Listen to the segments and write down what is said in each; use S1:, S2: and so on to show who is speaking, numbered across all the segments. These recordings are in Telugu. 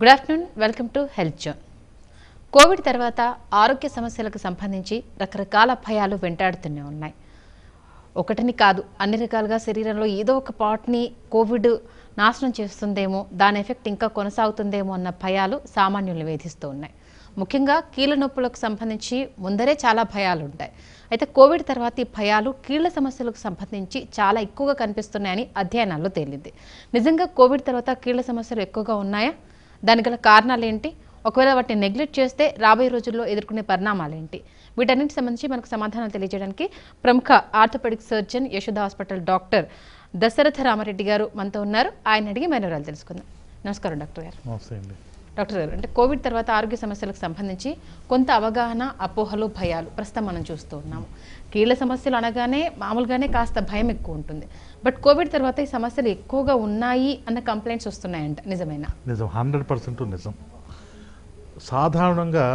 S1: Good afternoon welcome to health zone covid తర్వాత ఆరోగ్య సమస్యలకు సంబంధించి రకరకాల భయాలు వెంటాడుతూనే ఉన్నాయి ఒకటిని కాదు అన్ని రకాలుగా శరీరంలో ఏదో ఒక పార్ట్ని కోవిడ్ నాశనం చేస్తుందేమో దాని ఎఫెక్ట్ ఇంకా కొనసాగుతుందేమో అన్న భయాలు సామాన్యులను వేధిస్తూ ఉన్నాయి ముఖ్యంగా కీళ్ళ నొప్పులకు సంబంధించి ముందరే చాలా భయాలు ఉంటాయి అయితే కోవిడ్ తర్వాత ఈ భయాలు కీళ్ల సమస్యలకు సంబంధించి చాలా ఎక్కువగా కనిపిస్తున్నాయని అధ్యయనాల్లో తేలింది నిజంగా కోవిడ్ తర్వాత కీళ్ల సమస్యలు ఎక్కువగా ఉన్నాయా దానికి గల కారణాలు ఏంటి ఒకవేళ వాటిని నెగ్లెక్ట్ చేస్తే రాబోయే రోజుల్లో ఎదుర్కొనే పరిణామాలు ఏంటి వీటన్నిటికి సంబంధించి మనకు సమాధానం తెలియజేయడానికి ప్రముఖ orthopedic surgeon Yashoda hospital doctor Dasaratha Ramareddy గారు మనతో ఉన్నారు ఆయన అడిగి మన వివరాలు తెలుసుకుందాం నమస్కారం డాక్టర్ గారు
S2: నమస్తే అండి
S1: డాక్టర్ గారు అంటే కోవిడ్ తర్వాత ఆరోగ్య సమస్యలకు సంబంధించి కొంత అవగాహన అపోహలు భయాలు ప్రస్తుతం మనం చూస్తూ ఉన్నాము కీళ్ళ సమస్యలు అనగానే మామూలుగానే కాస్త భయం ఎక్కువ ఉంటుంది బట్ కోవిడ్ తర్వాత ఈ సమస్యలు ఎక్కువగా ఉన్నాయి అన్న కంప్లైంట్స్ వస్తున్నాయంట నిజమేనా
S2: నిజం హండ్రెడ్ పర్సెంట్ నిజం సాధారణంగా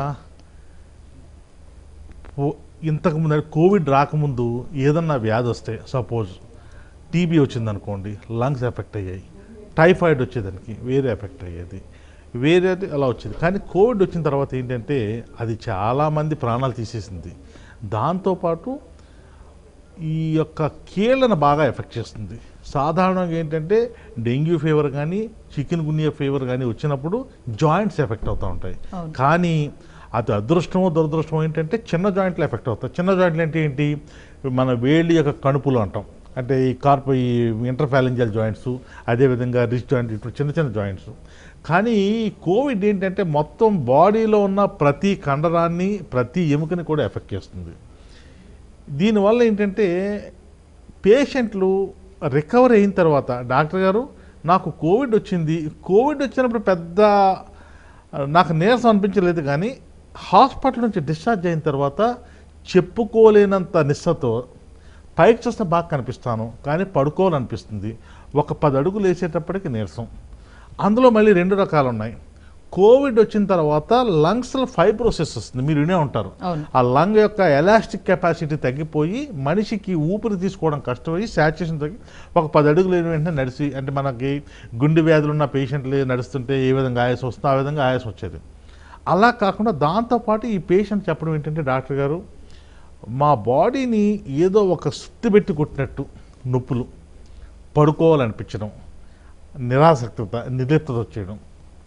S2: ఓ- ఇంతకు ముందు కోవిడ్ రాకముందు ఏదన్నా వ్యాధి వస్తే సపోజ్ టీబీ వచ్చిందనుకోండి లంగ్స్ ఎఫెక్ట్ అయ్యాయి టైఫాయిడ్ వచ్చేదానికి వేరే ఎఫెక్ట్ అయ్యేది వేరేది అలా వచ్చేది కానీ కోవిడ్ వచ్చిన తర్వాత ఏంటంటే అది చాలామంది ప్రాణాలు తీసేసింది దాంతోపాటు ఈ యొక్క కీళ్ళను బాగా ఎఫెక్ట్ చేస్తుంది సాధారణంగా ఏంటంటే డెంగ్యూ ఫీవర్ కానీ చికెన్ గున్యా ఫీవర్ కానీ వచ్చినప్పుడు జాయింట్స్ ఎఫెక్ట్ అవుతూ ఉంటాయి
S1: అవును.
S2: కానీ అది అదృష్టమో దురదృష్టమో ఏంటంటే చిన్న జాయింట్లు ఎఫెక్ట్ అవుతాయి చిన్న జాయింట్లు అంటే ఏంటి మన వేళ్ళి యొక్క కణుపులు అంటాం అంటే ఈ కార్ప ఈ ఇంటర్ఫాలెంజల్ జాయింట్స్ అదేవిధంగా రిచ్ జాయింట్ ఇటు చిన్న చిన్న జాయింట్స్ కానీ ఈ కోవిడ్ ఏంటంటే మొత్తం బాడీలో ఉన్న ప్రతి కండరాన్ని ప్రతి ఎముకని కూడా ఎఫెక్ట్ చేస్తుంది దీనివల్ల ఏంటంటే పేషెంట్లు రికవర్ అయిన తర్వాత డాక్టర్ గారు నాకు కోవిడ్ వచ్చింది కోవిడ్ వచ్చినప్పుడు పెద్ద నాకు నీరసం అనిపించలేదు కానీ హాస్పిటల్ నుంచి డిశ్చార్జ్ అయిన తర్వాత చెప్పుకోలేనంత నిస్సతో పైకి చూస్తే బాగా కనిపిస్తాను కానీ పడుకోవాలనిపిస్తుంది ఒక పది అడుగులు వేసేటప్పటికి నీరసం అందులో మళ్ళీ రెండు రకాలు ఉన్నాయి కోవిడ్ వచ్చిన తర్వాత లంగ్స్లో ఫైబ్రోసిస్ వస్తుంది మీరు వినే ఉంటారు
S1: అవును
S2: ఆ లంగ్ యొక్క ఎలాస్టిక్ కెపాసిటీ తగ్గిపోయి మనిషికి ఊపిరి తీసుకోవడం కష్టమయ్యి శాచురేషన్ తగ్గి ఒక పది అడుగులు లేని వెంటనే నడిచి అంటే మనకి గుండె వ్యాధులు ఉన్న పేషెంట్లు నడుస్తుంటే ఏ విధంగా ఆయాసం వస్తుందో ఆ విధంగా ఆయాసం వచ్చేది అలా కాకుండా దాంతోపాటు ఈ పేషెంట్ చెప్పడం ఏంటంటే డాక్టర్ గారు మా బాడీని ఏదో ఒక సుత్తి పెట్టి కొట్టినట్టు నొప్పులు పడుకోవాలనిపించడం నిరాసక్తత నిర్లిప్తత వచ్చేయడం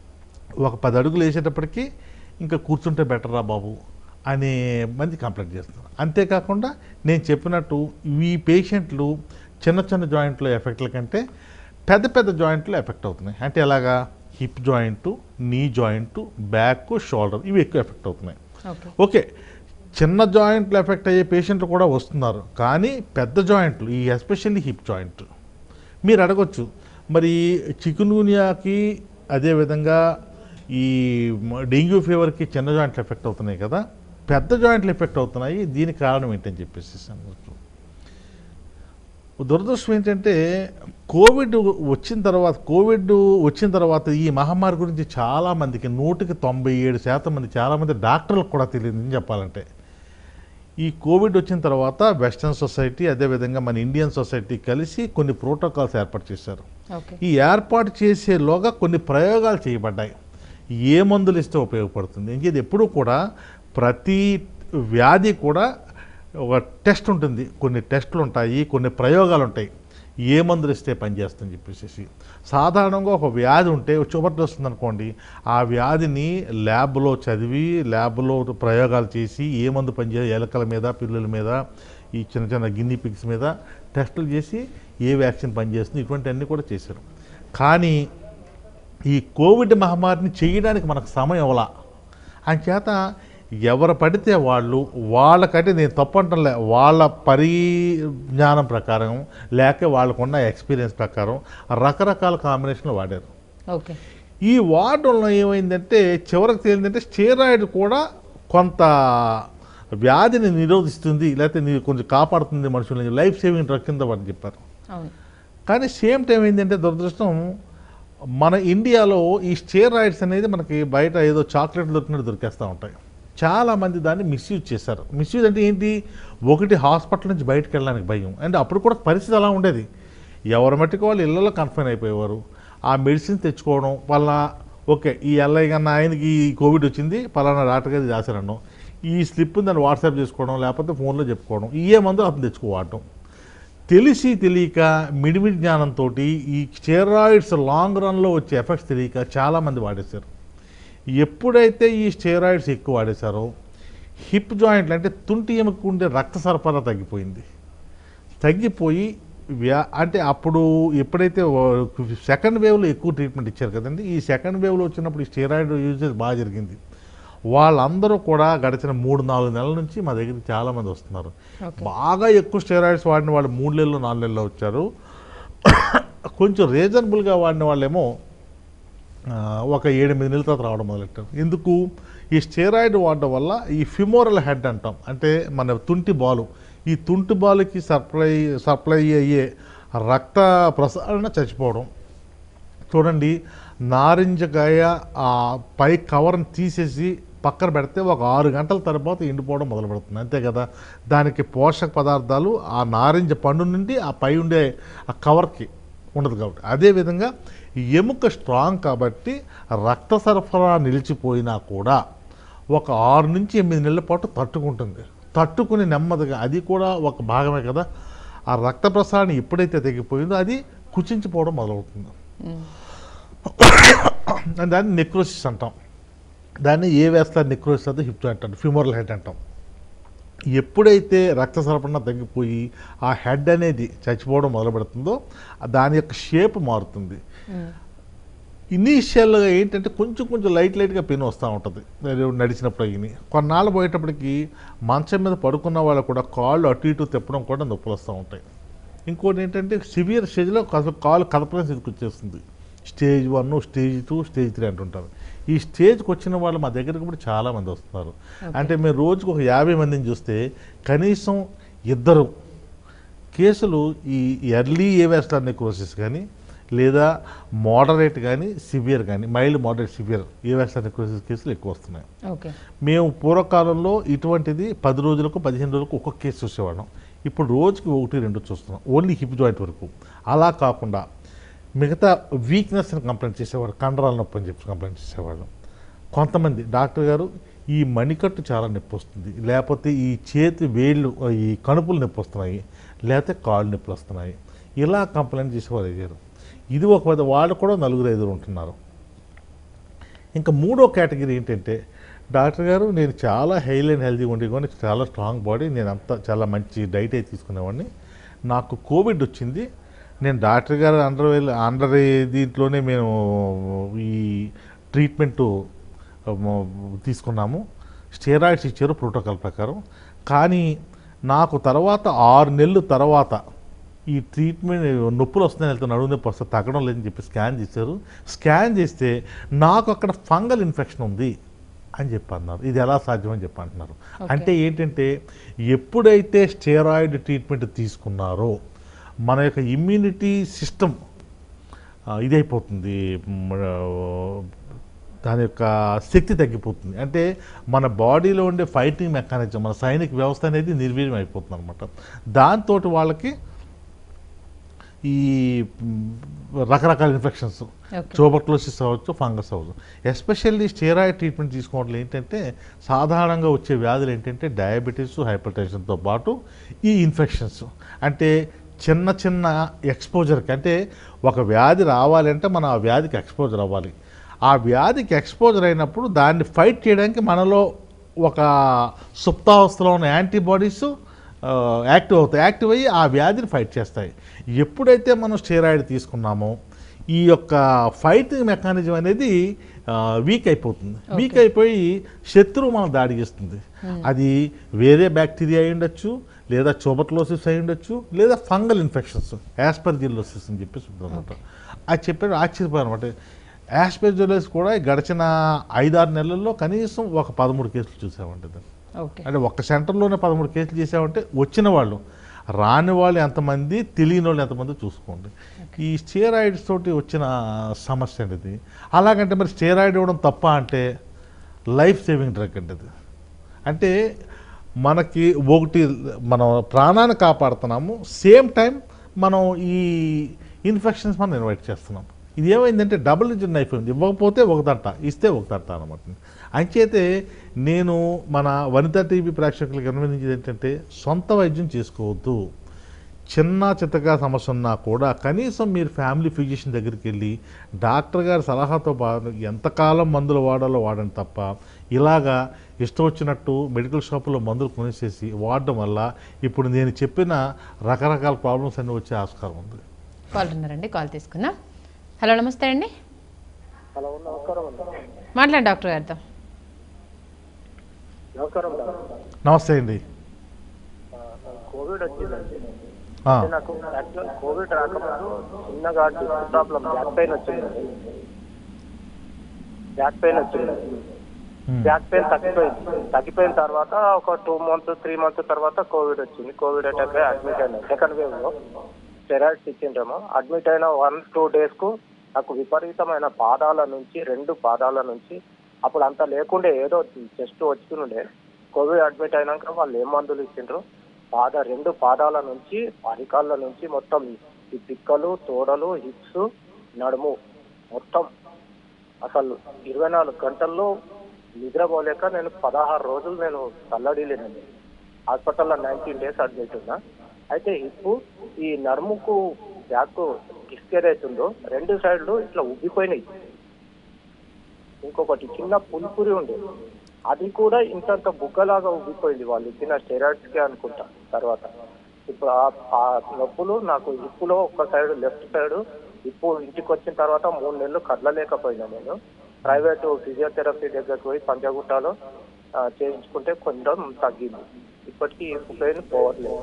S2: ఒక పది అడుగులు వేసేటప్పటికి ఇంకా కూర్చుంటే బెటరా బాబు అనే మంది కంప్లైంట్ చేస్తున్నారు అంతేకాకుండా నేను చెప్పినట్టు ఈ పేషెంట్లు చిన్న చిన్న జాయింట్లో ఎఫెక్ట్ల కంటే పెద్ద పెద్ద జాయింట్లో ఎఫెక్ట్ అవుతున్నాయి అంటే ఎలాగా hip joint knee joint back shoulder ఇవి ఎక్కువ ఎఫెక్ట్ అవుతున్నాయి
S1: ఓకే
S2: ఓకే చిన్న జాయింట్లు ఎఫెక్ట్ అయ్యే పేషెంట్లు కూడా వస్తున్నారు కానీ పెద్ద జాయింట్లు ఈ ఎస్పెషల్లీ హిప్ జాయింట్ మీరు అడగొచ్చు మరి చికున్ గునియాకి అదేవిధంగా ఈ మ- డెంగ్యూ ఫీవర్కి చిన్న జాయింట్లు ఎఫెక్ట్ అవుతున్నాయి కదా పెద్ద జాయింట్లు ఎఫెక్ట్ అవుతున్నాయి దీనికి కారణం ఏంటని చెప్పేసి అనవచ్చు దురదృష్టం ఏంటంటే కోవిడ్ వచ్చిన తర్వాత కోవిడ్ వచ్చిన తర్వాత ఈ మహమ్మారి గురించి చాలామందికి నూటికి తొంభై ఏడు శాతం మంది చాలామంది డాక్టర్లకు కూడా తెలియదు ఏం చెప్పాలంటే ఈ కోవిడ్ వచ్చిన తర్వాత వెస్ట్రన్ సొసైటీ అదేవిధంగా మన ఇండియన్ సొసైటీ కలిసి కొన్ని ప్రోటోకాల్స్ ఏర్పాటు చేశారు
S1: ఓకే
S2: ఈ ఏర్పాటు చేసేలోగా కొన్ని ప్రయోగాలు చేయబడ్డాయి ఏ మందులు ఇస్తే ఉపయోగపడుతుంది ఇంకేది ఎప్పుడూ కూడా ప్రతి వ్యాధి కూడా ఒక టెస్ట్ ఉంటుంది కొన్ని టెస్టులు ఉంటాయి కొన్ని ప్రయోగాలు ఉంటాయి ఏ మందులు ఇస్తే పనిచేస్తుందని చెప్పేసి సాధారణంగా ఒక వ్యాధి ఉంటే చుబర్ట్ వస్తుంది అనుకోండి ఆ వ్యాధిని ల్యాబ్లో చదివి ల్యాబ్లో ప్రయోగాలు చేసి ఏ మందు పనిచే ఎలకల మీద పిల్లుల మీద ఈ చిన్న చిన్న గిన్ని పిగ్స్ మీద టెస్టులు చేసి ఏ వ్యాక్సిన్ పనిచేస్తుంది ఇటువంటి అన్నీ కూడా చేశారు కానీ ఈ కోవిడ్ మహమ్మారిని చేయడానికి మనకు సమయం అవలా అంచేత ఎవరు పడితే వాళ్ళు వాళ్ళకంటే నేను తప్పంటలే వాళ్ళ పరిజ్ఞానం ప్రకారం లేక వాళ్ళకున్న ఎక్స్పీరియన్స్ ప్రకారం రకరకాల కాంబినేషన్లు వాడారు
S1: ఓకే
S2: ఈ వాడడంలో ఏమైందంటే చివరికి తేలిందంటే స్టెరాయిడ్ కూడా కొంత వ్యాధిని నిరోధిస్తుంది లేకపోతే నీ కొంచెం కాపాడుతుంది మనుషులని లైఫ్ సేవింగ్ డ్రగ్ కింద వాడిని చెప్పారు
S1: అవును
S2: కానీ సేమ్ టైం ఏంటంటే దురదృష్టం మన ఇండియాలో ఈ స్టెరాయిడ్స్ అనేది మనకి బయట ఏదో చాక్లెట్ దొరికినట్టు దొరికేస్తూ ఉంటాయి చాలామంది దాన్ని మిస్యూజ్ చేశారు మిస్యూజ్ అంటే ఏంటి ఒకటి హాస్పిటల్ నుంచి బయటకు వెళ్ళడానికి భయం అంటే అప్పుడు కూడా పరిస్థితి అలా ఉండేది ఎవరి మట్టుకు వాళ్ళు ఇళ్లలో కన్ఫైన్ అయిపోయేవారు ఆ మెడిసిన్ తెచ్చుకోవడం వల్ల ఓకే ఈ ఎల్ఐ కన్నా ఆయనకి ఈ కోవిడ్ వచ్చింది పలానా డాక్టర్ గారు రాశారన్నాం ఈ స్లిప్ దాన్ని వాట్సాప్ చేసుకోవడం లేకపోతే ఫోన్లో చెప్పుకోవడం ఇయే మందు అతను తెచ్చుకోవటం తెలిసి తెలియక మిడిమిడి జ్ఞానంతో ఈ స్టెరాయిడ్స్ లాంగ్ రన్లో వచ్చే ఎఫెక్ట్స్ తెలియక చాలామంది వాడేశారు ఎప్పుడైతే ఈ స్టెరాయిడ్స్ ఎక్కువ వాడేశారో హిప్ జాయింట్లు అంటే తుంటి ఎముకకు ఉండే రక్త సరఫరా తగ్గిపోయింది తగ్గిపోయి వ్యా అంటే అప్పుడు ఎప్పుడైతే సెకండ్ వేవ్లో ఎక్కువ ట్రీట్మెంట్ ఇచ్చారు కదండి ఈ సెకండ్ వేవ్లో వచ్చినప్పుడు ఈ స్టెరాయిడ్ యూజెస్ బాగా జరిగింది వాళ్ళందరూ కూడా గడిచిన మూడు నాలుగు నెలల నుంచి మా దగ్గరికి చాలామంది వస్తున్నారు
S1: ఓకే
S2: బాగా ఎక్కువ స్టెరాయిడ్స్ వాడిన వాళ్ళు మూడు నెలలు నాలుగు నెలలు వచ్చారు కొంచెం రీజనబుల్గా వాడిన వాళ్ళేమో ఆ, ఒక ఏడెనిమిది నెలల తర్వాత రావడం మొదలెట్టారు ఎందుకు ఈ స్టెరాయిడ్ వాడడం వల్ల ఈ ఫిమోరల్ హెడ్ అంటాం అంటే మన తుంటి బాలు ఈ తుంటి బాలుకి సప్లై సప్లై అయ్యే రక్త ప్రసరణ చచ్చిపోవడం చూడండి నారింజకాయ ఆ పై కవర్ని తీసేసి పక్కన పెడితే ఒక ఆరు గంటల తర్వాత ఎండిపోవడం మొదలు పెడుతుంది అంతే కదా దానికి పోషక పదార్థాలు ఆ నారింజ పండు నుండి ఆ పై ఉండే ఆ కవర్కి ఉండదు కాబట్టి అదేవిధంగా ఈ ఎముక స్ట్రాంగ్ కాబట్టి రక్త సరఫరా నిలిచిపోయినా కూడా ఒక ఆరు నుంచి ఎనిమిది నెలల పాటు తట్టుకుంటుంది తట్టుకుని నెమ్మదిగా అది కూడా ఒక భాగమే కదా ఆ రక్త ప్రసారణ ఎప్పుడైతే తగ్గిపోయిందో అది కుచించిపోవడం మొదలవుతుంది దాన్ని నెక్రోసిస్ అంటాం దాన్ని ఏ వేస్తారు నెక్రోసిస్ అంటే హిప్ జాయింట్ అంటాం ఫిమోరల్ హెడ్ అంటాం ఎప్పుడైతే రక్త సరఫరా తగ్గిపోయి ఆ హెడ్ అనేది చచ్చిపోవడం మొదలు పెడుతుందో దాని యొక్క షేప్ మారుతుంది ఇనీషియల్గా ఏంటంటే కొంచెం కొంచెం లైట్ లైట్గా పెయిన్ వస్తూ ఉంటుంది అది నడిచినప్పుడు అయ్యి కొన్నాళ్ళు పోయేటప్పటికి మంచం మీద పడుకున్న వాళ్ళు కూడా కాళ్ళు అటు ఇటు తిప్పడం కూడా నొప్పులు వస్తూ ఉంటాయి ఇంకోటి ఏంటంటే సివియర్ స్టేజ్లో అసలు కాలు కదపడం స్థితికి వచ్చేస్తుంది stage one stage two stage three అంటుంటారు ఈ స్టేజ్కి వచ్చిన వాళ్ళు మా దగ్గరకు కూడా చాలామంది వస్తున్నారు అంటే మేము రోజుకు ఒక యాభై మందిని చూస్తే కనీసం ఇద్దరు కేసులు ఈ ఎర్లీ ఏవేస్టార్ నెక్రోసిస్ కానీ లేదా మోడరేట్ కానీ సివియర్ కానీ మైల్డ్ మోడరేట్ సివియర్ ఏవేస్టార్ నెక్రోసిస్ కేసులు ఎక్కువ వస్తున్నాయి
S1: ఓకే
S2: మేము పూర్వకాలంలో ఇటువంటిది పది రోజులకు పదిహేను రోజులకు ఒక్కొక్క కేసు చూసేవాళ్ళం ఇప్పుడు రోజుకి ఒకటి రెండు చూస్తున్నాం ఓన్లీ హిప్ జాయింట్ వరకు అలా కాకుండా మిగతా వీక్నెస్ని కంప్లైంట్ చేసేవాడు కండరాల నొప్పి అని చెప్పి కంప్లైంట్ చేసేవాళ్ళు కొంతమంది డాక్టర్ గారు ఈ మణికట్టు చాలా నొప్పి వస్తుంది లేకపోతే ఈ చేతి వేళ్ళు ఈ కణుపులు నొప్పి వస్తున్నాయి లేకపోతే కాళ్ళు నొప్పులు వస్తున్నాయి ఇలా కంప్లైంట్ చేసేవారు అయ్యారు ఇది ఒక పది వాళ్ళు కూడా నలుగురు ఐదుగురు ఉంటున్నారు ఇంకా మూడో కేటగిరీ ఏంటంటే డాక్టర్ గారు నేను చాలా హెయిల్ అండ్ హెల్తీగా ఉండేవాడిని చాలా స్ట్రాంగ్ బాడీ నేను అంతా చాలా మంచి డైట్ అయితే తీసుకునేవాడిని నాకు కోవిడ్ వచ్చింది నేను డాక్టర్ గారు అండర్ వెళ్ళి అండర్ దీంట్లోనే మేము ఈ ట్రీట్మెంటు తీసుకున్నాము స్టెరాయిడ్స్ ఇచ్చారు ప్రోటోకాల్ ప్రకారం కానీ నాకు తర్వాత ఆరు నెలలు తర్వాత ఈ ట్రీట్మెంట్ నొప్పులు వస్తున్నాయి వెళ్తే నడుము నొప్పి వస్తే తగ్గడం లేదని చెప్పి స్కాన్ చేశారు స్కాన్ చేస్తే నాకు అక్కడ ఫంగల్ ఇన్ఫెక్షన్ ఉంది అని చెప్పి అన్నారు ఇది ఎలా సాధ్యం అని చెప్పి అంటున్నారు అంటే ఏంటంటే ఎప్పుడైతే స్టెరాయిడ్ ట్రీట్మెంట్ తీసుకున్నారో మన యొక్క ఇమ్యూనిటీ సిస్టమ్ ఇదైపోతుంది మ్, ఆ, దాని యొక్క శక్తి తగ్గిపోతుంది అంటే మన బాడీలో ఉండే ఫైటింగ్ మెకానిజం మన సైనిక వ్యవస్థ అనేది నిర్వీర్యం అయిపోతుంది అనమాట దాంతో వాళ్ళకి ఈ మ్, రకరకాల ఇన్ఫెక్షన్స్
S1: ఓకే
S2: ట్యూబర్క్లోసిస్ అవ్వచ్చు ఫంగస్ అవ్వచ్చు ఎస్పెషల్లీ స్టెరాయిడ్ ట్రీట్మెంట్ తీసుకోవడం ఏంటంటే సాధారణంగా వచ్చే వ్యాధులు ఏంటంటే డయాబెటీస్ హైపర్ టెన్షన్తో పాటు ఈ ఇన్ఫెక్షన్స్ అంటే చిన్న చిన్న ఎక్స్పోజర్కి అంటే ఒక వ్యాధి రావాలంటే మనం ఆ వ్యాధికి ఎక్స్పోజర్ అవ్వాలి ఆ వ్యాధికి ఎక్స్పోజర్ అయినప్పుడు దాన్ని ఫైట్ చేయడానికి మనలో ఒక సుప్తావస్థలో ఉన్న యాంటీబాడీస్ ఆ, యాక్టివ్ అవుతాయి యాక్టివ్ అయ్యి ఆ వ్యాధిని ఫైట్ చేస్తాయి ఎప్పుడైతే మనం స్టెరాయిడ్ తీసుకున్నామో ఈ యొక్క ఫైటింగ్ మెకానిజం అనేది ఆ, వీక్ అయిపోతుంది వీక్ అయిపోయి శత్రువు మనం దాడి చేస్తుంది అది వేరే బ్యాక్టీరియా అయి ఉండొచ్చు లేదా చోబట్లోసిస్ అయి ఉండొచ్చు లేదా ఫంగల్ ఇన్ఫెక్షన్స్ యాస్పర్జిల్లోసిస్ అని చెప్పేసి ఉంటుందన్నమాట అది చెప్పారు ఆశ్చర్యపోయారు అనమాట యాస్పర్జిలోసిస్ కూడా ఈ గడిచిన ఐదారు నెలల్లో కనీసం ఒక పదమూడు కేసులు చూసామంటే దాన్ని
S1: ఓకే
S2: అంటే ఒక్క సెంటర్లోనే పదమూడు కేసులు చేసామంటే వచ్చిన వాళ్ళు రాని వాళ్ళు ఎంతమంది తెలియని వాళ్ళు ఎంతమంది చూసుకోండి ఈ స్టెరాయిడ్స్ తోటి వచ్చిన సమస్య అండి ఇది అలాగంటే మరి స్టెరాయిడ్ ఇవ్వడం తప్ప అంటే లైఫ్ సేవింగ్ డ్రగ్ అండి అది అంటే మనకి ఒకటి మనం ప్రాణాన్ని కాపాడుతున్నాము సేమ్ టైం మనం ఈ ఇన్ఫెక్షన్స్ మనం ఇన్వైట్ చేస్తున్నాం ఇది ఏమైందంటే డబుల్ ఇంజిన్ నైఫ్ ఉంది ఇవ్వకపోతే ఒకదంట ఇస్తే ఒకదంట అనమాట అంచేతే నేను మన వనితా టీవీ ప్రేక్షకులకు అనుమతించేది ఏంటంటే సొంత వైద్యం చేసుకోవద్దు చిన్న చిత్తగా సమస్య ఉన్నా కూడా కనీసం మీరు ఫ్యామిలీ ఫిజిషియన్ దగ్గరికి వెళ్ళి డాక్టర్ గారి సలహాతో పాటు ఎంతకాలం మందులు వాడాలో వాడండి తప్ప ఇలాగా ఇష్టం వచ్చినట్టు మెడికల్ షాపులో మందులు కొనేసేసి వాడడం వల్ల ఇప్పుడు నేను చెప్పిన రకరకాల ప్రాబ్లమ్స్ అన్నీ వచ్చే ఆస్కారం ఉంది
S1: కాల్ ఉన్నారండి కాల్ తీసుకుందాం హలో నమస్తే అండి
S3: హలో నమస్కారం అండి
S1: మాట్లాడండి డాక్టర్ గారితో
S3: నమస్కారం డాక్టర్.
S2: నమస్తే అండి
S3: ఆ, కోవిడ్ వచ్చిందండి
S2: ఆ,
S3: అంటే నాకు యాక్చువల్ కోవిడ్ రాకముందు చిన్నగా డిస్క్ ప్రాబ్లం బ్యాక్ పెయిన్ వచ్చిందండి బ్యాక్ పెయిన్ వచ్చింది
S2: ఉమ్,
S3: బ్యాక్ పెయిన్ తగ్గిపోయింది తగ్గిపోయిన తర్వాత ఒక టూ మంత్స్ త్రీ మంత్స్ తర్వాత కోవిడ్ వచ్చింది కోవిడ్ అటాక్ అడ్మిట్ అయినా సెకండ్ వేవ్ లో స్టెరాయిడ్స్ ఇచ్చిండ్రేమో అడ్మిట్ అయిన వన్ టూ డేస్ కు నాకు విపరీతమైన పాదాల నుంచి రెండు పాదాల నుంచి అప్పుడు అంత లేకుండే ఏదో జస్ట్ వచ్చుకునుండే కోవిడ్ అడ్మిట్ అయినాక వాళ్ళు ఏం మందులు ఇచ్చిండ్రు పాద రెండు పాదాల నుంచి అరికాళ్ళ నుంచి మొత్తం ఈ పిక్కలు తోడలు హిప్స్ నడుము మొత్తం అసలు ఇరవై నాలుగు గంటల్లో నిద్రపోలేక నేను పదహారు రోజులు నేను తల్లడిలేనండి హాస్పిటల్లో నైన్టీన్ డేస్ అడ్మిట్ ఉన్నా అయితే హిప్ ఈ నడుముకు బ్యాక్ డిస్క్ ఏదైతుందో రెండు సైడ్లు ఇట్లా ఉబ్బిపోయినాయి ఇంకొకటి చిన్న పులిపురి ఉండే అది కూడా ఇంతంత బుగ్గలాగా ఉబ్బిపోయింది వాళ్ళు ఇచ్చిన స్టెరాయిడ్స్ కి అనుకుంటా తర్వాత ఇప్పుడు ఆ- ఆ నొప్పులు నాకు హిప్పులో ఒక సైడ్ లెఫ్ట్ సైడ్ హిప్పు ఇంటికి వచ్చిన తర్వాత మూడు నెలలు కదలలేకపోయినా నేను ప్రైవేట్ ఫిజియోథెరపీ దగ్గరకు పోయి పంజాగుట్టలో ఆ, చేయించుకుంటే కొంచెం తగ్గింది ఇప్పటికీ హిప్పు పెయిన్ పోవట్లేదు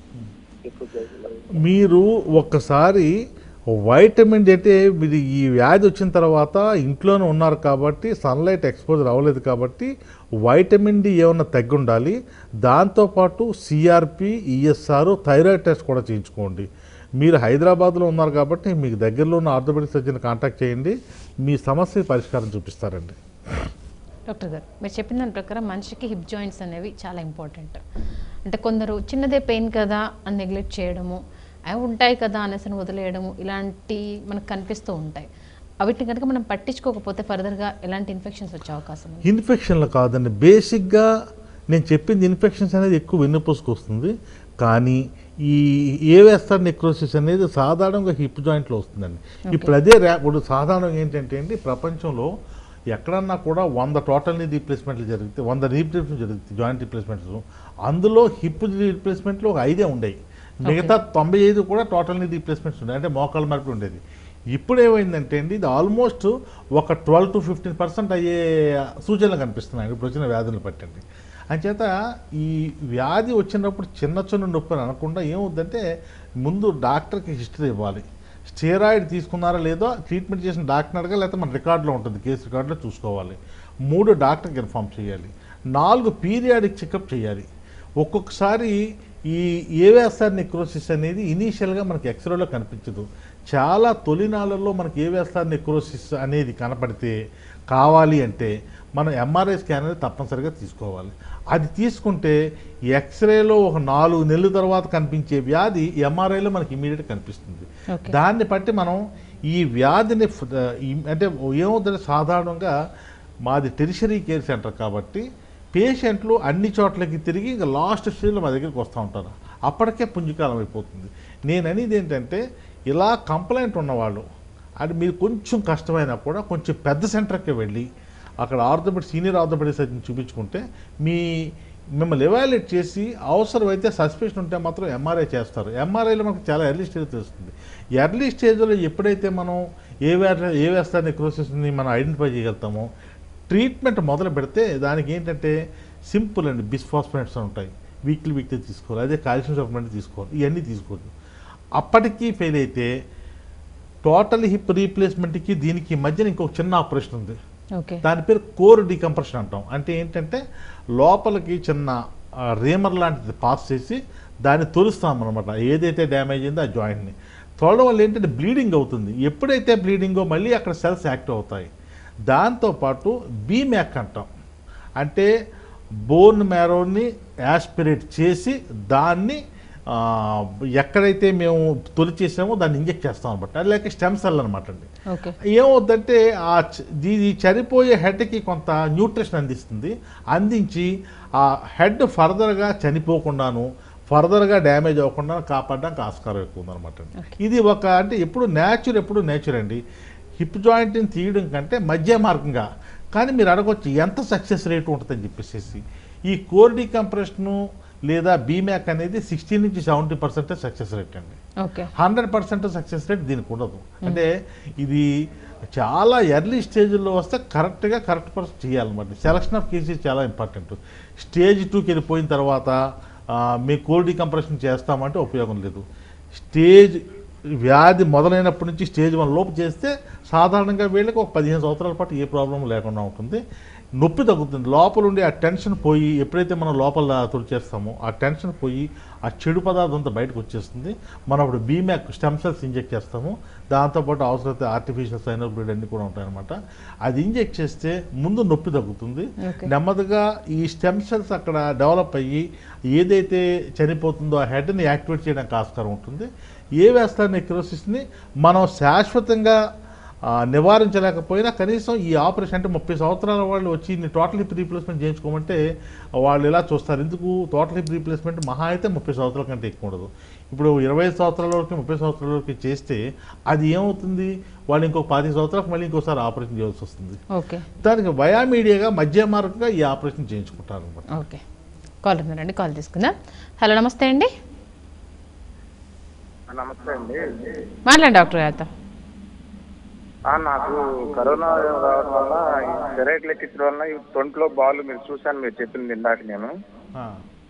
S3: హిప్పు చేతిలో
S2: మీరు ఒక్కసారి వైటమిన్ డి అంటే మీరు ఈ వ్యాధి వచ్చిన తర్వాత ఇంట్లోనే ఉన్నారు కాబట్టి సన్లైట్ ఎక్స్పోజర్ అవ్వలేదు కాబట్టి వైటమిన్ డి ఏమన్నా తగ్గి ఉండాలి దాంతోపాటు సిఆర్పి ఈఎస్ఆర్ థైరాయిడ్ టెస్ట్ కూడా చేయించుకోండి మీరు హైదరాబాద్లో ఉన్నారు కాబట్టి మీకు దగ్గరలో ఉన్న ఆర్థోపెడిక్ సర్జన్ కాంటాక్ట్ చేయండి మీ సమస్య పరిష్కారం చూపిస్తారండి
S1: డాక్టర్ గారు మీరు చెప్పిన దాని ప్రకారం మనిషికి హిప్ జాయింట్స్ అనేవి చాలా ఇంపార్టెంట్ అంటే కొందరు చిన్నదే పెయిన్ కదా అని నెగ్లెక్ట్ చేయడము అవి ఉంటాయి కదా అనేసి అని వదిలేయడము ఇలాంటి మనకు కనిపిస్తూ ఉంటాయి వీటిని కనుక మనం పట్టించుకోకపోతే ఫర్దర్గా ఎలాంటి ఇన్ఫెక్షన్స్ వచ్చే అవకాశం ఉంది
S2: ఇన్ఫెక్షన్లు కాదండి బేసిక్గా నేను చెప్పింది ఇన్ఫెక్షన్స్ అనేది ఎక్కువ వెన్నుపూసుకు వస్తుంది కానీ ఈ ఏవేస్తారు నెక్రోసిస్ అనేది సాధారణంగా హిప్ జాయింట్లో వస్తుందండి ఇప్పుడు అదే ర్యా ఇప్పుడు సాధారణంగా ఏంటంటే అండి ప్రపంచంలో ఎక్కడన్నా కూడా వంద టోటల్ నీ రీప్లేస్మెంట్లు జరుగుతాయి వంద రీప్లేస్మెంట్ జరుగుతాయి జాయింట్ రీప్లేస్మెంట్స్ అందులో హిప్ రీప్లేస్మెంట్లు ఒక ఐదే ఉండేవి మిగతా తొంభై ఐదు కూడా టోటల్ నీ రీప్లేస్మెంట్స్ ఉన్నాయి అంటే మోకాలు మార్పు ఉండేది ఇప్పుడు ఏమైందంటే అండి ఇది ఆల్మోస్ట్ ఒక ట్వెల్వ్ టు ఫిఫ్టీన్ పర్సెంట్ అయ్యే సూచనలు కనిపిస్తున్నాయి ఇప్పుడు వచ్చిన వ్యాధులను పట్టండి అంచేత ఈ వ్యాధి వచ్చినప్పుడు చిన్న చిన్న నొప్పి అని అనకుండా ఏమవుద్దంటే ముందు డాక్టర్కి హిస్టరీ ఇవ్వాలి స్టెరాయిడ్ తీసుకున్నారా లేదో ట్రీట్మెంట్ చేసిన డాక్టర్ అడగా లేకపోతే మన రికార్డులో ఉంటుంది కేసు రికార్డులో చూసుకోవాలి మూడు డాక్టర్కి ఇన్ఫామ్ చేయాలి నాలుగు పీరియాడిక్ చెకప్ చేయాలి ఒక్కొక్కసారి ఈ ఏవేస్తారు నెక్రోసిస్ అనేది ఇనీషియల్గా మనకి ఎక్స్రేలో కనిపించదు చాలా తొలినాళ్ళల్లో మనకి ఏవేస్తారు నెక్రోసిస్ అనేది కనపడితే కావాలి అంటే మనం ఎంఆర్ఐ స్కాన్ అనేది తప్పనిసరిగా తీసుకోవాలి అది తీసుకుంటే ఎక్స్రేలో ఒక నాలుగు నెలల తర్వాత కనిపించే వ్యాధి ఎంఆర్ఐలో మనకి ఇమీడియట్ కనిపిస్తుంది
S1: ఓకే
S2: దాన్ని బట్టి మనం ఈ వ్యాధిని ఫ- ఈ- అంటే ఏమవుతుందంటే సాధారణంగా మాది టెరిషరీ కేర్ సెంటర్ కాబట్టి పేషెంట్లు అన్ని చోట్లకి తిరిగి ఇంకా లాస్ట్ స్టేజ్లో మా దగ్గరికి వస్తూ ఉంటారు అప్పటికే పుంజుకాలం అయిపోతుంది నేను అనేది ఏంటంటే ఇలా కంప్లైంట్ ఉన్నవాళ్ళు అది మీరు కొంచెం కష్టమైనా కూడా కొంచెం పెద్ద సెంటర్కి వెళ్ళి అక్కడ ఆర్థోపెడ్ సీనియర్ ఆర్థోపెడిక్ సర్జన్ చూపించుకుంటే మీ మిమ్మల్ని ఎవాల్యుయేట్ చేసి అవసరమైతే సస్పెషన్ ఉంటే మాత్రం ఎంఆర్ఐ చేస్తారు ఎంఆర్ఐలో మనకు చాలా ఎర్లీ స్టేజ్ తెలుస్తుంది ఎర్లీ స్టేజ్లో ఎప్పుడైతే మనం ఏ వ్యా ఏ వేస్తా నెక్రోసిస్ని మనం ఐడెంటిఫై చేయగలుగుతామో ట్రీట్మెంట్ మొదలు పెడితే దానికి ఏంటంటే సింపుల్ అండి బిస్ఫాస్ఫేట్స్ ఉంటాయి వీక్లీ వీక్లీ తీసుకోవాలి అదే కాల్షియం సప్లిమెంట్ తీసుకోవాలి ఇవన్నీ తీసుకోవద్దు అప్పటికీ ఫెయిల్ అయితే టోటల్ హిప్ రీప్లేస్మెంట్కి దీనికి మధ్యన ఇంకొక చిన్న ఆపరేషన్ ఉంది
S1: ఓకే
S2: దాని పేరు కోర్ డీకంప్రెషన్ అంటాం అంటే ఏంటంటే లోపలికి చిన్న ఆ, రేమర్ లాంటిది పాస్ చేసి దాన్ని తొలుస్తాం అనమాట ఏదైతే డ్యామేజ్ అయిందో ఆ జాయింట్ని తొలడం వల్ల ఏంటంటే బ్లీడింగ్ అవుతుంది ఎప్పుడైతే బ్లీడింగో మళ్ళీ అక్కడ సెల్స్ యాక్టివ్ అవుతాయి దాంతోపాటు బీమ్యాక్ అంటాం అంటే బోన్ మ్యారోని యాస్పిరేట్ చేసి దాన్ని ఆ, ఎక్కడైతే మేము తొలి చేసామో దాన్ని ఇంజెక్ట్ చేస్తాం అనమాట అది లేక స్టెమ్ సెల్ అనమాట అండి
S1: ఓకే
S2: ఏమవుద్దంటే ఆ చ- ఇది చనిపోయే హెడ్కి కొంత న్యూట్రిషన్ అందిస్తుంది అందించి ఆ హెడ్ ఫర్దర్గా చనిపోకుండాను ఫర్దర్గా డ్యామేజ్ అవ్వకుండా కాపాడడానికి ఆస్కారం ఎక్కువ ఉందన్నమాట అండి ఇది ఒక అంటే ఎప్పుడు నేచర్ ఎప్పుడు నేచర్ అండి హిప్ జాయింట్ని తీయడం కంటే మధ్య మార్గంగా కానీ మీరు అడగొచ్చు ఎంత సక్సెస్ రేట్ ఉంటుందని చెప్పేసి ఈ కోర్ డీకంప్రెషను లేదా బీమ్యాక్ అనేది సిక్స్టీ నుంచి సెవెంటీ పర్సెంటే సక్సెస్ రేట్ అండి
S1: okay
S2: hundred percent success rate దీనికి ఉండదు అంటే ఇది చాలా ఎర్లీ స్టేజ్లో వస్తే కరెక్ట్గా కరెక్ట్ పర్సన్ చేయాలన్నమాట సెలక్షన్ ఆఫ్ కేసెస్ చాలా ఇంపార్టెంట్ స్టేజ్ టూకి వెళ్ళిపోయిన తర్వాత ఆ, మీ కోల్డ్ డికంప్రెషన్ చేస్తామంటే ఉపయోగం లేదు స్టేజ్ వ్యాధి మొదలైనప్పటి నుంచి స్టేజ్ వన్ లోపు చేస్తే సాధారణంగా వీళ్ళకి ఒక పదిహేను సంవత్సరాల పాటు ఏ ప్రాబ్లం లేకుండా ఉంటుంది నొప్పి తగ్గుతుంది లోపల ఉండి ఆ టెన్షన్ పోయి ఎప్పుడైతే మనం లోపల తుడిచేస్తామో ఆ టెన్షన్ పోయి ఆ చెడు పదార్థం అంతా బయటకు వచ్చేస్తుంది మనం అప్పుడు బీమ్యాక్ స్టెమ్ సెల్స్ ఇంజెక్ట్ చేస్తాము దాంతోపాటు అవసరమైతే ఆర్టిఫిషియల్ సైనల్ బ్లడ్ అన్నీ కూడా ఉంటాయన్నమాట అది ఇంజెక్ట్ చేస్తే ముందు నొప్పి తగ్గుతుంది
S1: Okay.
S2: నెమ్మదిగా ఈ స్టెమ్ సెల్స్ అక్కడ డెవలప్ అయ్యి ఏదైతే చనిపోతుందో ఆ హెడ్ని యాక్టివేట్ చేయడానికి ఆస్కారం ఉంటుంది ఏ వేస్తారు నెక్రోసిస్ని మనం శాశ్వతంగా ఆ, నివారించలేకపోయినా కనీసం ఈ ఆపరేషన్ అంటే ముప్పై సంవత్సరాల వాళ్ళు వచ్చి టోటల్ హిప్ రీప్లేస్మెంట్ చేయించుకోమంటే వాళ్ళు ఇలా చూస్తారు ఎందుకు టోటల్ హిప్ రీప్లేస్మెంట్ మహా అయితే ముప్పై సంవత్సరాల కంటే ఎక్కువ ఉండదు ఇప్పుడు ఇరవై సంవత్సరాల వరకు ముప్పై సంవత్సరాల వరకు చేస్తే అది ఏమవుతుంది వాళ్ళు ఇంకొక పది సంవత్సరాలకు మళ్ళీ ఇంకోసారి ఆపరేషన్ చేయాల్సి వస్తుంది
S1: ఓకే
S2: దానికి వయామీడియాగా మధ్య మార్గంగా ఈ ఆపరేషన్ చేయించుకుంటారు అనమాట
S1: ఓకే కాల్ ఉన్నారండి కాల్ తీసుకుందాం హలో నమస్తే అండి
S3: నమస్తే అండి
S1: మాట్లాడండి డాక్టర్ గారితో
S3: ఆ, నాకు కరోనా రావడం వల్ల ఈ స్టెరాయిడ్ లెక్కించడం వల్ల ఈ తొంట్లో బాల్ మీరు చూశాను మీరు చెప్పింది ఇందాక నేను
S2: ఆ,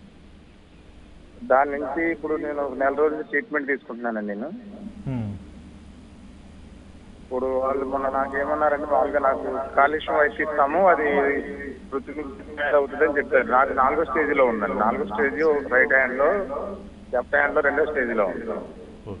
S3: దాని నుంచి ఇప్పుడు నేను ఒక నెల రోజులు ట్రీట్మెంట్ తీసుకుంటున్నానండి నేను
S2: ఉమ్,
S3: ఇప్పుడు వాళ్ళు మొన్న నాకు ఏమన్నారంటే మామూలుగా నాకు కాలుష్యం వైపు ఇస్తాము అది పృథ్వీ అవుతుంది అని చెప్పారు నాకు నాలుగో స్టేజ్ లో ఉందండి నాలుగో స్టేజ్ రైట్ హ్యాండ్ లో లెఫ్ట్ హ్యాండ్ లో రెండో స్టేజ్ లో ఉంది
S2: ఓకే.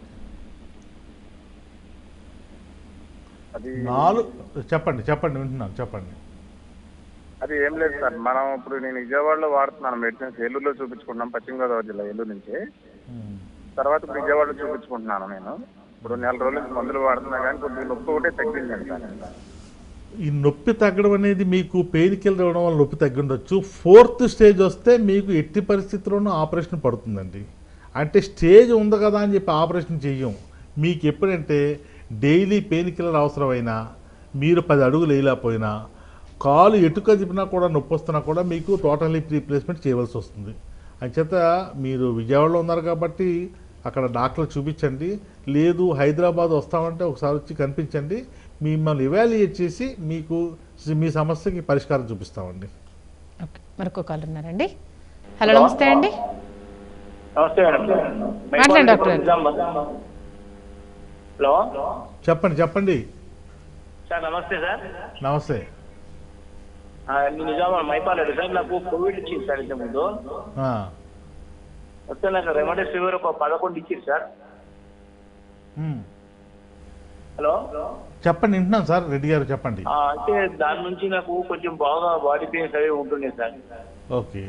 S3: అది
S2: నాలుగు చెప్పండి చెప్పండి వింటున్నాను చెప్పండి
S3: అది ఏం లేదు సార్ మనం ఇప్పుడు నేను విజయవాడలో వాడుతున్నాను మెడిసిన్స్ ఏలూరులో చూపించుకుంటున్నాం పశ్చిమ గోదావరి జిల్లా ఏలూరు నుంచి
S2: ఉమ్.
S3: తర్వాత ఇప్పుడు విజయవాడలో చూపించుకుంటున్నాను నేను ఇప్పుడు నెల రోజుల నుంచి మందులు వాడుతున్నా కానీ కొద్దిగా నొప్పి ఒకటే తగ్గిందండి సార్
S2: ఈ నొప్పి తగ్గడం అనేది మీకు పెయిన్ కిల్లర్ ఇవ్వడం వల్ల నొప్పి తగ్గి ఉండొచ్చు ఫోర్త్ స్టేజ్ వస్తే మీకు ఎట్టి పరిస్థితుల్లోనూ ఆపరేషన్ పడుతుందండి అంటే స్టేజ్ ఉంది కదా అని చెప్పి ఆపరేషన్ చెయ్యం మీకు ఎప్పుడంటే డైలీ పెయిన్ కిల్లర్ అవసరమైనా మీరు పది అడుగులు వేయలేకపోయినా కాలు ఎటుక తిప్పినా కూడా నొప్పి వస్తున్నా కూడా మీకు టోటల్ హిప్ రీప్లేస్మెంట్ చేయవలసి వస్తుంది అంచేత మీరు విజయవాడలో ఉన్నారు కాబట్టి అక్కడ డాక్టర్ చూపించండి లేదు హైదరాబాద్ వస్తామంటే ఒకసారి వచ్చి కనిపించండి మిమ్మల్ని ఇవాల్యుయేట్ చేసి మీకు మీ సమస్యకి పరిష్కారం చూపిస్తామండి
S1: ఓకే మరొక కాల్ ఉన్నారండి హలో నమస్తే అండి
S4: నమస్తే మేడం
S1: మాట్లాడండి డాక్టర్ గారు.
S4: నిజామాబాద్. హలో
S2: చెప్పండి చెప్పండి
S4: సార్ నమస్తే సార్
S2: నమస్తే
S4: ఆ, నేను నిజామాబాద్ మైపాలేడు సార్ నాకు కోవిడ్ ఇచ్చింది సార్ ఇంత ముందు
S2: ఆ,
S4: వస్తే నాకు రెమడీస్ ఫీవర్ ఒక పదకొండు ఇచ్చింది సార్
S2: ఉమ్.
S4: హలో
S2: చెప్పండి వింటున్నాను సార్ రెడ్డి గారు చెప్పండి
S4: ఆ, అంటే దాని నుంచి నాకు కొంచెం బాగా బాడీ పెయిన్స్ అవి ఉంటుండే సార్
S2: ఓకే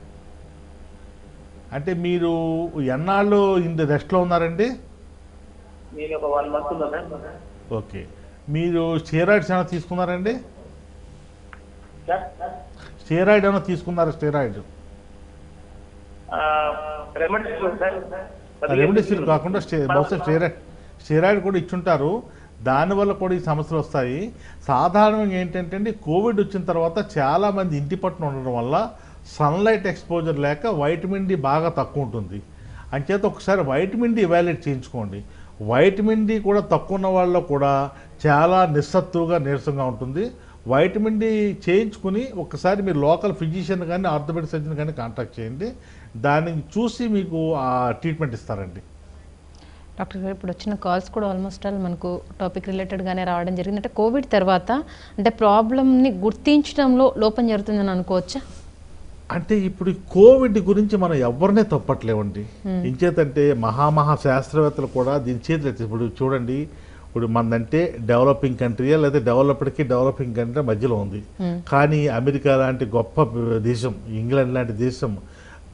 S2: అంటే మీరు ఎన్నాళ్ళు ఇంత రెస్ట్లో ఉన్నారండి
S4: నేను ఒక వన్ మంత్ ఉన్నా సార్
S2: ఓకే మీరు స్టెరాయిడ్స్ ఏమైనా తీసుకున్నారండి
S4: సార్
S2: స్టెరాయిడ్ ఏమైనా తీసుకున్నారా స్టెరాయిడ్
S4: ఆ, రెమెడీస్ సార్
S2: రెమెడీసిన్ కాకుండా స్టే బహుశా స్టెరాయిడ్ స్టెరాయిడ్ కూడా ఇచ్చుంటారు దానివల్ల కూడా ఈ సమస్యలు వస్తాయి సాధారణంగా ఏంటంటే అండి కోవిడ్ వచ్చిన తర్వాత చాలామంది ఇంటి పట్టున ఉండడం వల్ల సన్లైట్ ఎక్స్పోజర్ లేక వైటమిన్ డి బాగా తక్కువ ఉంటుంది అంచేత ఒకసారి వైటమిన్ డి ఇవాల్యుయేట్ చేయించుకోండి వైటమిన్ డి కూడా తక్కువ ఉన్న వాళ్ళలో కూడా చాలా నిస్సత్తువుగా నీరసంగా ఉంటుంది వైటమిన్ డి చేయించుకుని ఒకసారి మీరు లోకల్ ఫిజిషియన్ కానీ ఆర్థోపెడిక్ సర్జన్ కానీ కాంటాక్ట్ చేయండి దాన్ని చూసి మీకు ఆ ట్రీట్మెంట్ ఇస్తారండి
S1: డాక్టర్ గారు ఇప్పుడు వచ్చిన కాల్స్ కూడా ఆల్మోస్ట్ ఆల్ మనకు టాపిక్ రిలేటెడ్గానే రావడం జరిగింది అంటే కోవిడ్ తర్వాత అంటే ప్రాబ్లమ్ని గుర్తించడంలో లోపం జరుగుతుందని అనుకోవచ్చా
S2: అంటే ఇప్పుడు ఈ కోవిడ్ గురించి మనం ఎవరినే తప్పట్లేవండి ఇంచేతంటే మహామహా శాస్త్రవేత్తలు కూడా దీని చేతులు ఎత్తి ఇప్పుడు చూడండి ఇప్పుడు మనదంటే డెవలపింగ్ కంట్రీయా లేదా డెవలప్డ్కి డెవలపింగ్ కంట్రీ మధ్యలో ఉంది కానీ అమెరికా లాంటి గొప్ప దేశం ఇంగ్లాండ్ లాంటి దేశం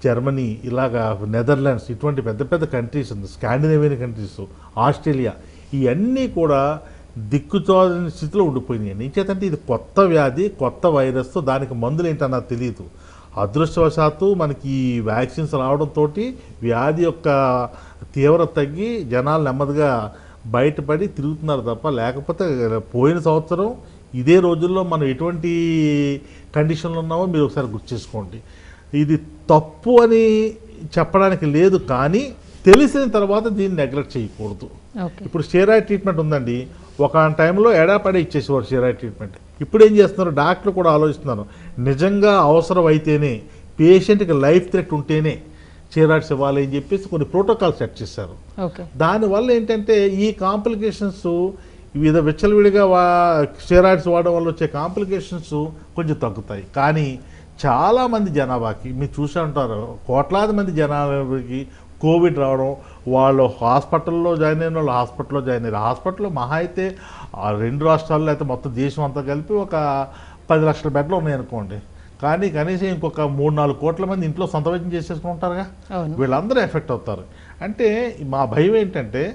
S2: జర్మనీ ఇలాగా నెదర్లాండ్స్ ఇటువంటి పెద్ద పెద్ద కంట్రీస్ ఉంది స్కాండినేవియన్ కంట్రీస్ ఆస్ట్రేలియా ఇవన్నీ కూడా దిక్కుచోదని స్థితిలో ఉండిపోయినాయి నించేతంటే ఇది కొత్త వ్యాధి కొత్త వైరస్ దానికి మందులు ఏంటో నాకు తెలియదు అదృష్టవశాత్తు మనకి ఈ వ్యాక్సిన్స్ రావడంతో వ్యాధి యొక్క తీవ్రత తగ్గి జనాలు నెమ్మదిగా బయటపడి తిరుగుతున్నారు తప్ప లేకపోతే పోయిన సంవత్సరం ఇదే రోజుల్లో మనం ఎటువంటి కండిషన్లో ఉన్నామో మీరు ఒకసారి గుర్తు చేసుకోండి ఇది తప్పు అని చెప్పడానికి లేదు కానీ తెలిసిన తర్వాత దీన్ని నెగ్లెక్ట్ చేయకూడదు
S1: ఓకే
S2: ఇప్పుడు స్టెరాయిడ్ ట్రీట్మెంట్ ఉందండి ఒక టైంలో ఎడాపడే ఇచ్చేసేవారు స్టెరాయిడ్ ట్రీట్మెంట్ ఇప్పుడు ఏం చేస్తున్నారు డాక్టర్లు కూడా ఆలోచిస్తున్నారు నిజంగా అవసరం అయితేనే పేషెంట్కి లైఫ్ థ్రెట్ ఉంటేనే స్టెరాయిడ్స్ ఇవ్వాలి అని చెప్పేసి కొన్ని ప్రోటోకాల్ సెట్ చేశారు
S1: ఓకే
S2: దానివల్ల ఏంటంటే ఈ కాంప్లికేషన్స్ వివిధ విచ్చలవిడిగా వా స్టెరాయిడ్స్ వాడడం వల్ల వచ్చే కాంప్లికేషన్స్ కొంచెం తగ్గుతాయి కానీ చాలామంది జనాభాకి మీరు చూసే ఉంటారు కోట్లాది మంది జనాభాకి కోవిడ్ రావడం వాళ్ళు హాస్పిటల్లో జాయిన్ అయిన వాళ్ళు హాస్పిటల్లో జాయిన్ అయ్యారు హాస్పిటల్లో మహా అయితే ఆ రెండు రాష్ట్రాల్లో అయితే మొత్తం దేశం అంతా కలిపి ఒక పది లక్షల బెడ్లు ఉన్నాయనుకోండి కానీ కనీసం ఇంకొక మూడు నాలుగు కోట్ల మంది ఇంట్లో సొంత వైద్యం చేసేసుకుంటారుగా
S1: అవును
S2: వీళ్ళందరూ ఎఫెక్ట్ అవుతారు అంటే మా భయం ఏంటంటే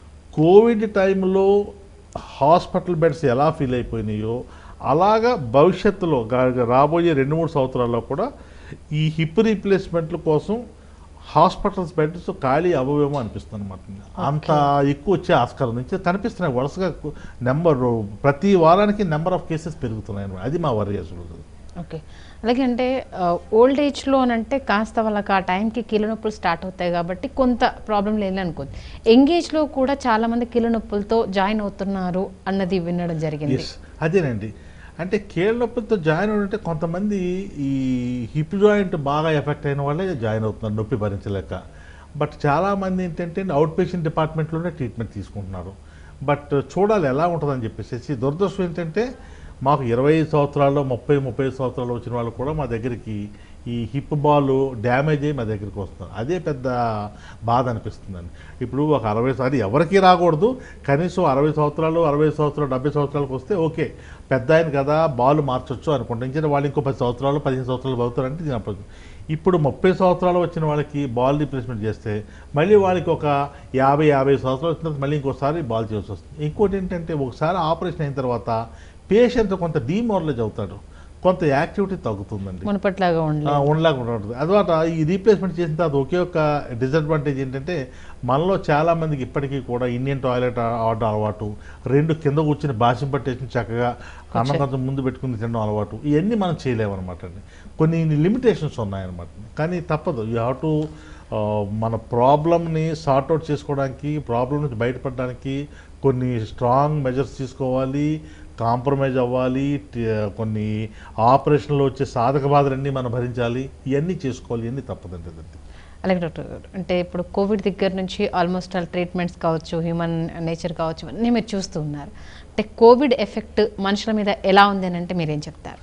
S2: కోవిడ్ టైంలో హాస్పిటల్ బెడ్స్ ఎలా ఫీల్ అయిపోయినాయో అలాగా భవిష్యత్తులో గా- రాబోయే రెండు మూడు సంవత్సరాల్లో కూడా ఈ హిప్ రీప్లేస్మెంట్ల కోసం హాస్పిటల్స్ బెడ్స్ ఖాళీ అవ్వవేమో అనిపిస్తుంది అనమాట అంత ఎక్కువ వచ్చే ఆస్కారం నుంచి కనిపిస్తున్నాయి వరుసగా నెంబర్ ప్రతి వారానికి నెంబర్ ఆఫ్ కేసెస్ పెరుగుతున్నాయి అన్నమాట అది మా వరి అసలు
S1: ఓకే అలాగే అంటే ఓల్డ్ ఏజ్లో అంటే కాస్త వాళ్ళకి ఆ టైంకి కీళ్ళ నొప్పులు స్టార్ట్ అవుతాయి కాబట్టి కొంత ప్రాబ్లం లేదు అనుకోండి ఎంగేజ్లో కూడా చాలా మంది కీళ్ళ నొప్పులతో జాయిన్ అవుతున్నారు అన్నది వినడం జరిగింది
S2: ఎస్ అదేనండి అంటే కీళ్ళ నొప్పితో జాయిన్ అంటే కొంతమంది ఈ హిప్ జాయింట్ బాగా ఎఫెక్ట్ అయిన వాళ్ళే జాయిన్ అవుతున్నారు నొప్పి భరించలేక బట్ చాలామంది ఏంటంటే అవుట్ పేషెంట్ డిపార్ట్మెంట్లోనే ట్రీట్మెంట్ తీసుకుంటున్నారు బట్ చూడాలి ఎలా ఉంటుందని చెప్పేసి దురదృష్టం ఏంటంటే మాకు ఇరవై ఐదు సంవత్సరాల్లో ముప్పై ముప్పై ఐదు సంవత్సరాలు వచ్చిన వాళ్ళు కూడా మా దగ్గరికి ఈ హిప్ బాల్ డ్యామేజ్ అయ్యి మా దగ్గరికి వస్తున్నారు అదే పెద్ద బాధ అనిపిస్తుందండి ఇప్పుడు ఒక అరవై సార్లు ఎవరికి రాకూడదు కనీసం అరవై సంవత్సరాలు అరవై సంవత్సరాలు డెబ్బై సంవత్సరాలకు వస్తే ఓకే పెద్ద ఆయన కదా బాల్ మార్చొచ్చు అనుకుంటాం ఇంకా వాళ్ళు ఇంకో పది సంవత్సరాలు పదిహేను సంవత్సరాలు అవుతారంటే ఇది అప్పుడు ఇప్పుడు ముప్పై సంవత్సరాలు వచ్చిన వాళ్ళకి బాల్ రీప్లేస్మెంట్ చేస్తే మళ్ళీ వాళ్ళకి ఒక యాభై యాభై సంవత్సరాలు వచ్చిన తర్వాత మళ్ళీ ఇంకోసారి బాల్ చేయాల్సి వస్తుంది ఇంకోటి ఏంటంటే ఒకసారి ఆపరేషన్ అయిన తర్వాత పేషెంట్ కొంత డీమోరలైజ్ అవుతాడు కొంత యాక్టివిటీ తగ్గుతుందండి
S1: మునుపట్లాగా
S2: ఆ,
S1: ఉండలేదు
S2: ఉండలేక ఉంటుంది అదమాట ఈ రీప్లేస్మెంట్ చేసిన తర్వాత ఒకే ఒక డిసడ్వాంటేజ్ ఏంటంటే మనలో చాలా మందికి ఇప్పటికీ కూడా ఇండియన్ టాయిలెట్ ఆడడం అలవాటు రెండు కింద కూర్చుని భాషం పట్టేసి చక్కగా అన్నం కొంచెం ముందు పెట్టుకుని తినడం అలవాటు ఇవన్నీ మనం చేయలేమన్నమాట అండి కొన్ని లిమిటేషన్స్ ఉన్నాయన్నమాట కానీ తప్పదు యూ హ్యావ్ టు మన ప్రాబ్లమ్ని సార్ట్అవుట్ చేసుకోవడానికి ప్రాబ్లం నుంచి బయటపడడానికి కొన్ని స్ట్రాంగ్ మెజర్స్ తీసుకోవాలి కాంప్రమైజ్ అవ్వాలి టి- కొన్ని ఆపరేషన్లో వచ్చే సాధక బాధలన్నీ మనం భరించాలి ఇవన్నీ చేసుకోవాలి ఇవన్నీ తప్పదండి అదండి
S1: అలాగే డాక్టర్ గారు అంటే ఇప్పుడు కోవిడ్ దగ్గర నుంచి ఆల్మోస్ట్ ఆల్ ట్రీట్మెంట్స్ కావచ్చు హ్యూమన్ నేచర్ కావచ్చు అన్నీ మీరు చూస్తూ ఉన్నారు అంటే కోవిడ్ ఎఫెక్ట్ మనుషుల మీద ఎలా ఉంది అని అంటే మీరేం చెప్తారు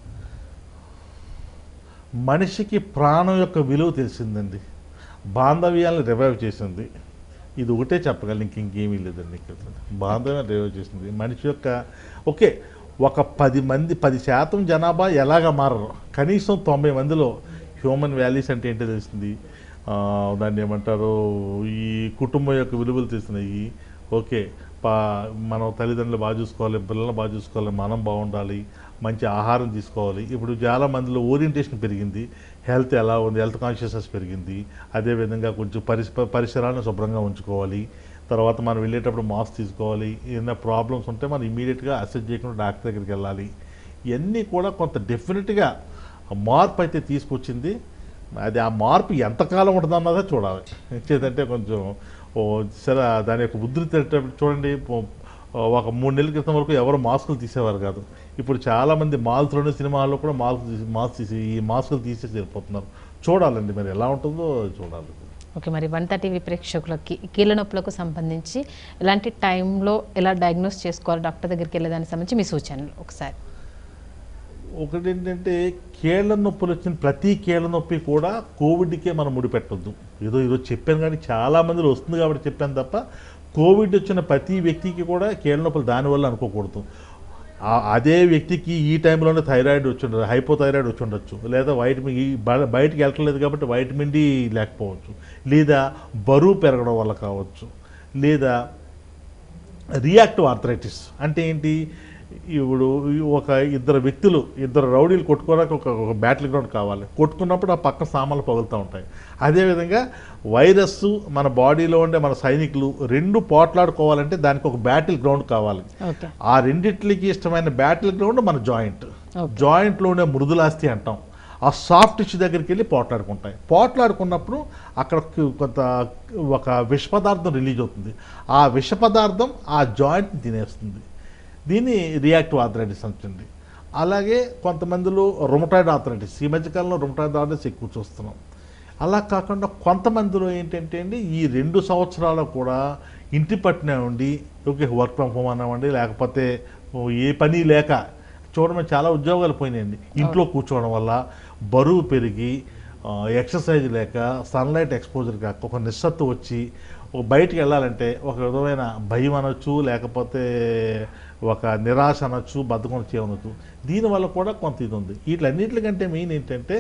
S2: మనిషికి ప్రాణం యొక్క విలువ తెలిసిందండి బాంధవ్యాలను రివైవ్ చేసింది ఇది ఒకటే చెప్పగలను ఇంక ఇంకేమీ లేదండి ఇక్కడ బాంధవ్యం రివైవ్ చేసింది మనిషి యొక్క ఓకే ఒక పది మంది పది శాతం జనాభా ఎలాగ మారరు కనీసం తొంభై మందిలో హ్యూమన్ వాల్యూస్ అంటే ఏంటో తెలిసింది ఆ, దాన్ని ఏమంటారు ఈ కుటుంబం యొక్క విలువలు తెలిసినాయి ఓకే పా మనం తల్లిదండ్రులు బాగా చూసుకోవాలి పిల్లల్ని బాగా చూసుకోవాలి మనం బాగుండాలి మంచి ఆహారం తీసుకోవాలి ఇప్పుడు చాలా మందిలో ఓరియంటేషన్ పెరిగింది హెల్త్ ఎలా ఉంది హెల్త్ కాన్షియస్నెస్ పెరిగింది అదేవిధంగా కొంచెం పరిస పరిసరాలను శుభ్రంగా ఉంచుకోవాలి తర్వాత మనం వెళ్ళేటప్పుడు మాస్క్ తీసుకోవాలి ఏదైనా ప్రాబ్లమ్స్ ఉంటే మనం ఇమీడియట్గా అసెస్ చేయకుండా డాక్టర్ దగ్గరికి వెళ్ళాలి ఇవన్నీ కూడా కొంత డెఫినెట్గా మార్పు అయితే తీసుకొచ్చింది అది ఆ మార్పు ఎంతకాలం ఉంటుంది అన్నదే చూడాలి చేదంటే కొంచెం ఓ సరే దాని యొక్క ఉధృతి ఏంటంటే చూడండి పో- ఒక మూడు నెలల క్రితం వరకు ఎవరు మాస్కులు తీసేవారు కాదు ఇప్పుడు చాలామంది మాల్స్లోనే సినిమాల్లో కూడా మాస్క్ తీసి మాస్క్ తీసి ఈ మాస్కులు తీసేసి వెళ్ళిపోతున్నారు చూడాలండి మరి ఎలా ఉంటుందో చూడాలి
S1: ఓకే మరి వన్ టీవీ ప్రేక్షకులకి కీళ్ళ నొప్పులకు సంబంధించి ఎలాంటి టైంలో ఎలా డయాగ్నోస్ చేసుకోవాలి డాక్టర్ దగ్గరికి వెళ్ళేదానికి సంబంధించి మీ సూచనలు ఒకసారి
S2: ఒకటి ఏంటంటే కీళ్ళ నొప్పులు వచ్చిన ప్రతి కీళ్ళ నొప్పి కూడా కోవిడ్కే మనం ముడిపెట్టొద్దు ఏదో ఈరోజు చెప్పాను కానీ చాలా మందిలో వస్తుంది కాబట్టి చెప్పాను తప్ప కోవిడ్ వచ్చిన ప్రతి వ్యక్తికి కూడా కీళ్ళ నొప్పులు దానివల్ల అనుకోకూడదు ఆ- అదే వ్యక్తికి ఈ టైంలోనే థైరాయిడ్ వచ్చి ఉండదు హైపోథైరాయిడ్ వచ్చి ఉండొచ్చు లేదా వైటమిన్ ఈ బ- బయటికి వెళ్ళట్లేదు కాబట్టి వైటమిన్ డి లేకపోవచ్చు లేదా బరువు పెరగడం వల్ల కావచ్చు లేదా రియాక్టివ్ ఆర్థరైటిస్ అంటే ఏంటి ఇప్పుడు ఈ ఒక ఇద్దరు వ్యక్తులు ఇద్దరు రౌడీలు కొట్టుకోవడానికి ఒక ఒక బ్యాటిల్ గ్రౌండ్ కావాలి కొట్టుకున్నప్పుడు ఆ పక్క సామాన్లు పగులుతూ ఉంటాయి అదేవిధంగా వైరస్ మన బాడీలో ఉండే మన సైనికులు రెండు పోట్లాడుకోవాలంటే దానికి ఒక బ్యాటిల్ గ్రౌండ్ కావాలి
S1: ఓకే
S2: ఆ రెండిట్లకి ఇష్టమైన బ్యాటిల్ గ్రౌండ్ మన జాయింట్
S1: Okay.
S2: జాయింట్లోనే మృదులాస్తి అంటాం ఆ సాఫ్ట్ టిష్యూ దగ్గరికి వెళ్ళి పోట్లాడుకుంటాయి పోట్లాడుకున్నప్పుడు అక్కడ కు- కొంత ఒక విష పదార్థం రిలీజ్ అవుతుంది ఆ విష పదార్థం ఆ జాయింట్ని తినేస్తుంది దీన్ని రియాక్టివ్ ఆర్థరైటిస్ అంటుంది అలాగే కొంతమందిలో రొమటాయిడ్ ఆర్థరైటిస్ ఈ మధ్యకాలంలో రొమటాయిడ్ ఆర్థరైటిస్ ఎక్కువ చూస్తున్నాం అలా కాకుండా కొంతమందిలో ఏంటంటే అండి ఈ రెండు సంవత్సరాలు కూడా ఇంటి పట్టునే ఉండి ఓకే వర్క్ ఫ్రమ్ హోమ్ అనివ్వండి లేకపోతే ఓ ఏ పని లేక చూడడం చాలా ఉద్యోగాలు పోయినాయండి ఇంట్లో కూర్చోవడం వల్ల బరువు పెరిగి ఆ, ఎక్సర్సైజ్ లేక సన్లైట్ ఎక్స్పోజర్ కాక ఒక నిస్సత్తు వచ్చి ఒక బయటికి వెళ్ళాలంటే ఒక విధమైన భయం అనొచ్చు లేకపోతే ఒక నిరాశ అనొచ్చు బద్ధకం చేయనొచ్చు దీనివల్ల కూడా కొంత ఇది ఉంది వీటిలన్నిటికంటే మెయిన్ ఏంటంటే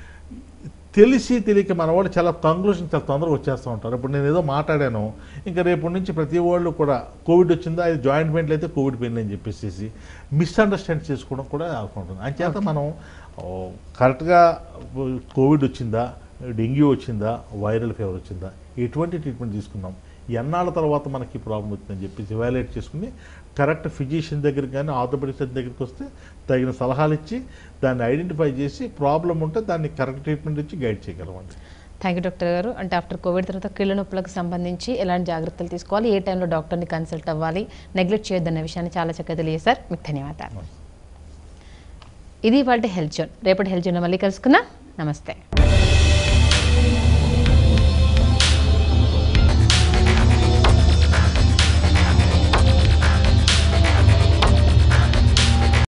S2: తెలిసి తెలియక మన వాళ్ళు చాలా కంక్లూషన్ చాలా తొందరగా వచ్చేస్తూ ఉంటారు ఇప్పుడు నేను ఏదో మాట్లాడాను ఇంకా రేపటి నుంచి ప్రతి వాళ్ళు కూడా కోవిడ్ వచ్చిందా అది జాయింట్ పెయిన్లు అయితే కోవిడ్ పెయిన్ అని చెప్పేసి మిస్అండర్స్టాండ్ చేసుకోవడం కూడా ఉంటుంది అంచేత మనం ఓ, కరెక్ట్గా కోవిడ్ వచ్చిందా డెంగ్యూ వచ్చిందా వైరల్ ఫీవర్ వచ్చిందా ఎటువంటి ట్రీట్మెంట్ తీసుకున్నాం ఎన్నాళ్ళ తర్వాత మనకి ప్రాబ్లం వచ్చిందని చెప్పేసి ఎవాల్యుయేట్ చేసుకుని కరెక్ట్ ఫిజిషియన్ దగ్గరికి కానీ ఆర్థోపెడిక్స్ దగ్గరికి వస్తే తగిన సలహాలు ఇచ్చి దాన్ని ఐడెంటిఫై చేసి ప్రాబ్లం ఉంటే దాన్ని కరెక్ట్ ట్రీట్మెంట్ ఇచ్చి గైడ్ చేయగలమండి
S1: థ్యాంక్ యూ డాక్టర్ గారు అంటే ఆఫ్టర్ కోవిడ్ తర్వాత కీళ్ళ నొప్పులకు సంబంధించి ఎలాంటి జాగ్రత్తలు తీసుకోవాలి ఏ టైంలో డాక్టర్ని కన్సల్ట్ అవ్వాలి నెగ్లెక్ట్ చేయొద్దన్న విషయాన్ని చాలా చక్కగా తెలియజేశారు మీకు ధన్యవాదాలు ఇది వాళ్ళ హెల్త్ జోన్ రేపటి హెల్త్ జోన్ మళ్ళీ కలుసుకుందాం నమస్తే